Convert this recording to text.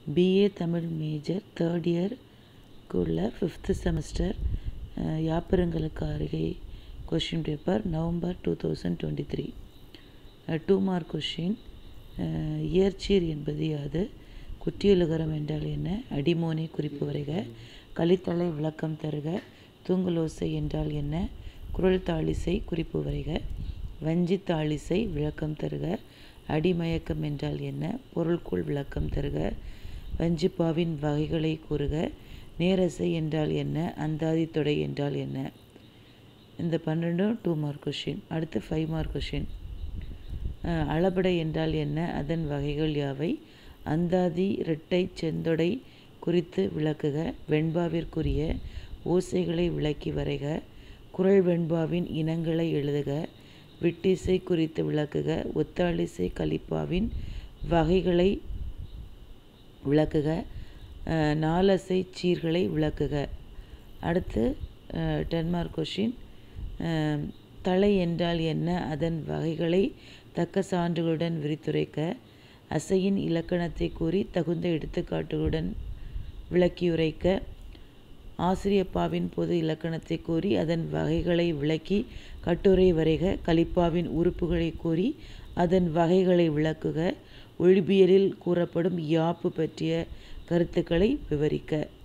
BA Tamil major third இயர்க்குள்ள fifth semester யாப்பருங்களுக்கு அருகே question paper November two thousand twenty three two mark question இயற்சீர் என்பது யாது குற்றியலுகரம் என்றால் என்ன அடிமோனை குறிப்பு வரைக கலித்தலை விளக்கம் தருக தூங்குலோசை என்றால் என்ன குரல் தாளிசை குறிப்பு வரைக வஞ்சி தாளிசை விளக்கம் தருக அடிமயக்கம் என்றால் என்ன பொருள்கோள் விளக்கம் தருக வஞ்சிப்பாவின் வகைகளை கூறுக நேரசை என்றால் என்ன அந்தாதி தொடை என்றால் என்ன இந்த பன்னெண்டும் டூ மார்க் கொஷின் அடுத்து ஃபைவ் மார்க் கொஷின் அளபடை என்றால் என்ன அதன் வகைகள் யாவை அந்தாதி இரட்டை செந்தொடை குறித்து விளக்குக வெண்பாவிற்குரிய ஓசைகளை விளக்கி வரைக குரல் வெண்பாவின் இனங்களை எழுதுக விட்டிசை குறித்து விளக்குக ஒத்தாளிசை கலிப்பாவின் வகைகளை விளக்குக நாலசை சீர்களை விளக்குக அடுத்து டென் மார்க் கொஷின் தலை என்றால் என்ன அதன் வகைகளை தக்க சான்றுகளுடன் விரித்துரைக்க அசையின் இலக்கணத்தை கூறி தகுந்த எடுத்துக்காட்டுகளுடன் விளக்கியுரைக்க ஆசிரியப்பாவின் பொது இலக்கணத்தை கூறி அதன் வகைகளை விளக்கி கட்டுரை வரைக கலிப்பாவின் உறுப்புகளை கூறி அதன் வகைகளை விளக்குக ஒழிபியலில் கூறப்படும் யாப்பு பற்றிய கருத்துக்களை விவரிக்க